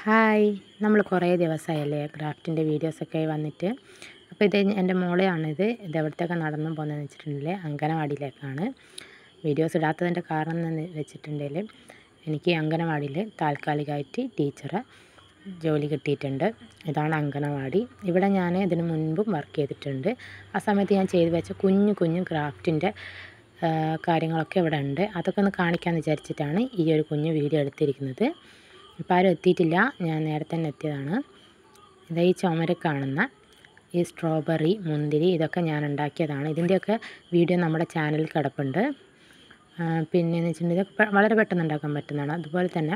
hi നമ്മൾ കുറേ ദിവസമായല്ലേ ക്രാഫ്റ്റിൻ്റെ വീഡിയോസൊക്കെ ആയി വന്നിട്ട് അപ്പോൾ ഇത് എൻ്റെ മോളെയാണിത് ഇത് എവിടത്തേക്ക് നടന്നു പോകുന്നതെന്ന് വെച്ചിട്ടുണ്ടെങ്കിൽ അങ്കനവാടിയിലേക്കാണ് വീഡിയോസ് ഇടാത്തതിൻ്റെ കാരണം എന്ന് വെച്ചിട്ടുണ്ടെങ്കിൽ എനിക്ക് അങ്കനവാടിയിൽ താൽക്കാലികമായിട്ട് ടീച്ചറെ ജോലി കിട്ടിയിട്ടുണ്ട് ഇതാണ് അങ്കനവാടി ഇവിടെ ഞാൻ ഇതിന് മുൻപും വർക്ക് ചെയ്തിട്ടുണ്ട് ആ സമയത്ത് ഞാൻ ചെയ്തു വെച്ച കുഞ്ഞു കുഞ്ഞു ക്രാഫ്റ്റിൻ്റെ കാര്യങ്ങളൊക്കെ ഇവിടെ ഉണ്ട് അതൊക്കെ ഒന്ന് കാണിക്കാമെന്ന് വിചാരിച്ചിട്ടാണ് ഈ ഒരു കുഞ്ഞു വീഡിയോ എടുത്തിരിക്കുന്നത് ഇപ്പോൾ ആരും എത്തിയിട്ടില്ല ഞാൻ നേരത്തെ തന്നെ എത്തിയതാണ് ഇതാ ഈ ചുമര കാണുന്ന ഈ സ്ട്രോബെറി മുന്തിരി ഇതൊക്കെ ഞാൻ ഉണ്ടാക്കിയതാണ് ഇതിൻ്റെയൊക്കെ വീഡിയോ നമ്മുടെ ചാനലിൽ കിടപ്പുണ്ട് പിന്നെയെന്ന് വെച്ചിട്ടുണ്ടെങ്കിൽ ഇതൊക്കെ വളരെ പെട്ടെന്ന് ഉണ്ടാക്കാൻ പറ്റുന്നതാണ് അതുപോലെ തന്നെ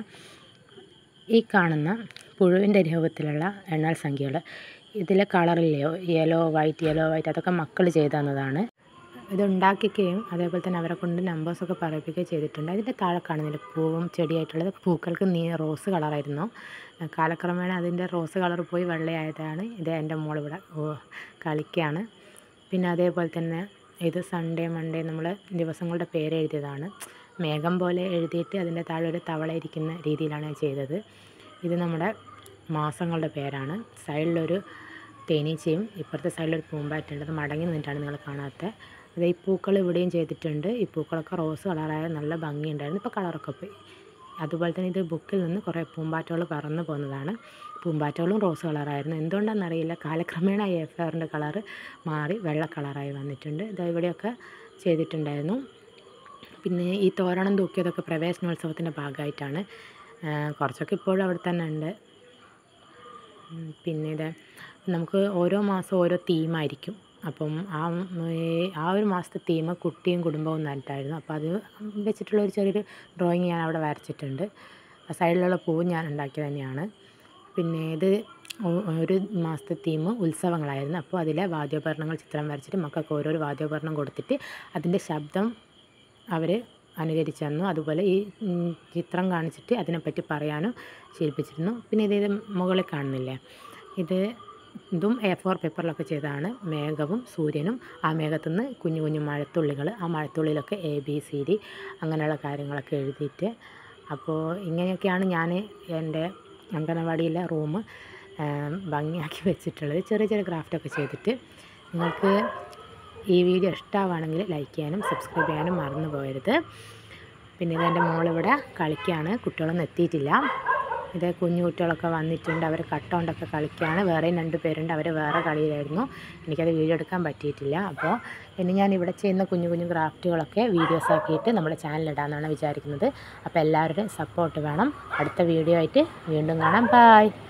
ഈ കാണുന്ന പുഴുവിൻ്റെ രൂപത്തിലുള്ള എണ്ണൽ സംഖ്യകൾ ഇതിലെ കളറില്ലയോ യെല്ലോ വൈറ്റ് യെല്ലോ വൈറ്റ് അതൊക്കെ മക്കൾ ചെയ്തു തന്നതാണ് ഇത് ഉണ്ടാക്കിക്കുകയും അതേപോലെ തന്നെ അവരെ കൊണ്ട് നമ്പേഴ്സൊക്കെ പറയിപ്പിക്കുകയും ചെയ്തിട്ടുണ്ട് അതിൻ്റെ താഴെ കാണുന്നില്ല പൂവും ചെടിയായിട്ടുള്ളത് പൂക്കൾക്ക് നീ റോസ് കളറായിരുന്നു കാലക്രമേണ അതിൻ്റെ റോസ് കളർ പോയി വെള്ളയായതാണ് ഇത് എൻ്റെ മോളിവിടെ കളിക്കുകയാണ് പിന്നെ അതേപോലെ തന്നെ ഇത് സൺഡേ മൺഡേ നമ്മൾ ദിവസങ്ങളുടെ പേര് എഴുതിയതാണ് മേഘം പോലെ എഴുതിയിട്ട് അതിൻ്റെ താഴെ ഒരു തവള ഇരിക്കുന്ന രീതിയിലാണ് ഞാൻ ചെയ്തത് ഇത് നമ്മുടെ മാസങ്ങളുടെ പേരാണ് സൈഡിലൊരു തേനീച്ചയും ഇപ്പുറത്തെ സൈഡിലൊരു പൂമ്പാറ്റുണ്ട് അത് മടങ്ങി നിന്നിട്ടാണ് നിങ്ങൾ കാണാത്തത് അത് ഈ പൂക്കൾ ഇവിടെയും ചെയ്തിട്ടുണ്ട് ഈ പൂക്കളൊക്കെ റോസ് കളറായ നല്ല ഭംഗിയുണ്ടായിരുന്നു ഇപ്പോൾ കളറൊക്കെ പോയി അതുപോലെ തന്നെ ഇത് ബുക്കിൽ നിന്ന് കുറേ പൂമ്പാറ്റകൾ പറന്നു പോകുന്നതാണ് പൂമ്പാറ്റകളും റോസ് കളറായിരുന്നു എന്തുകൊണ്ടാണെന്നറിയില്ല കാലക്രമേണ എ ഫെയറിൻ്റെ കളറ് മാറി വെള്ള കളറായി വന്നിട്ടുണ്ട് ഇത് ഇവിടെയൊക്കെ ചെയ്തിട്ടുണ്ടായിരുന്നു പിന്നെ ഈ തോരണം തൂക്കിയതൊക്കെ പ്രവേശനോത്സവത്തിൻ്റെ ഭാഗമായിട്ടാണ് കുറച്ചൊക്കെ ഇപ്പോഴും അവിടെ തന്നെ ഉണ്ട് പിന്നെ ഇത് നമുക്ക് ഓരോ മാസം ഓരോ തീമായിരിക്കും അപ്പം ആ ആ ഒരു മാസത്തെ തീം കുട്ടിയും കുടുംബവും എന്നിട്ടായിരുന്നു അപ്പോൾ അത് വെച്ചിട്ടുള്ള ഒരു ചെറിയൊരു ഡ്രോയിങ് ഞാൻ അവിടെ വരച്ചിട്ടുണ്ട് സൈഡിലുള്ള പൂവ് ഞാൻ ഉണ്ടാക്കിയത് തന്നെയാണ് പിന്നെ ഇത് ഒരു മാസത്തെ തീം ഉത്സവങ്ങളായിരുന്നു അപ്പോൾ അതിലെ വാദ്യോപകരണങ്ങൾ ചിത്രം വരച്ചിട്ട് മക്കൾക്ക് ഓരോരോ വാദ്യോപകരണം കൊടുത്തിട്ട് അതിൻ്റെ ശബ്ദം അവർ അനുകരിച്ചു തന്നു അതുപോലെ ഈ ചിത്രം കാണിച്ചിട്ട് അതിനെപ്പറ്റി പറയാനും ശീലിപ്പിച്ചിരുന്നു പിന്നെ ഇത് മുകളിൽ കാണുന്നില്ലേ ഇത് ഇതും എ ഫോർ പേപ്പറിലൊക്കെ ചെയ്തതാണ് മേഘവും സൂര്യനും ആ മേഘത്തു നിന്ന് കുഞ്ഞു കുഞ്ഞു മഴത്തുള്ളികൾ ആ മഴത്തുള്ളിലൊക്കെ എ ബി സി ഡി അങ്ങനെയുള്ള കാര്യങ്ങളൊക്കെ എഴുതിയിട്ട് അപ്പോൾ ഇങ്ങനെയൊക്കെയാണ് ഞാൻ എൻ്റെ അങ്കനവാടിയിലെ റൂം ഭംഗിയാക്കി വെച്ചിട്ടുള്ളത് ചെറിയ ചെറിയ ക്രാഫ്റ്റൊക്കെ ചെയ്തിട്ട് നിങ്ങൾക്ക് ഈ വീഡിയോ ഇഷ്ടമാവുകയാണെങ്കിൽ ലൈക്ക് ചെയ്യാനും സബ്സ്ക്രൈബ് ചെയ്യാനും മറന്നു പോകരുത് പിന്നെ ഇതെൻ്റെ മോളിവിടെ കളിക്കുകയാണ് കുട്ടികളൊന്നും എത്തിയിട്ടില്ല ഇത് കുഞ്ഞു കുട്ടികളൊക്കെ വന്നിട്ടുണ്ട് അവർ കട്ടോണ്ടൊക്കെ കളിക്കുകയാണ് വേറെയും രണ്ട് പേരുണ്ട് അവർ വേറെ കളിയിലായിരുന്നു എനിക്കത് വീഡിയോ എടുക്കാൻ പറ്റിയിട്ടില്ല അപ്പോൾ ഇനി ഞാൻ ഇവിടെ ചെയ്യുന്ന കുഞ്ഞു കുഞ്ഞു ക്രാഫ്റ്റുകളൊക്കെ വീഡിയോസ് ആക്കിയിട്ട് നമ്മുടെ ചാനലിടാമെന്നാണ് വിചാരിക്കുന്നത് അപ്പോൾ എല്ലാവരുടെയും സപ്പോർട്ട് വേണം അടുത്ത വീഡിയോ ആയിട്ട് വീണ്ടും കാണാം ബായ്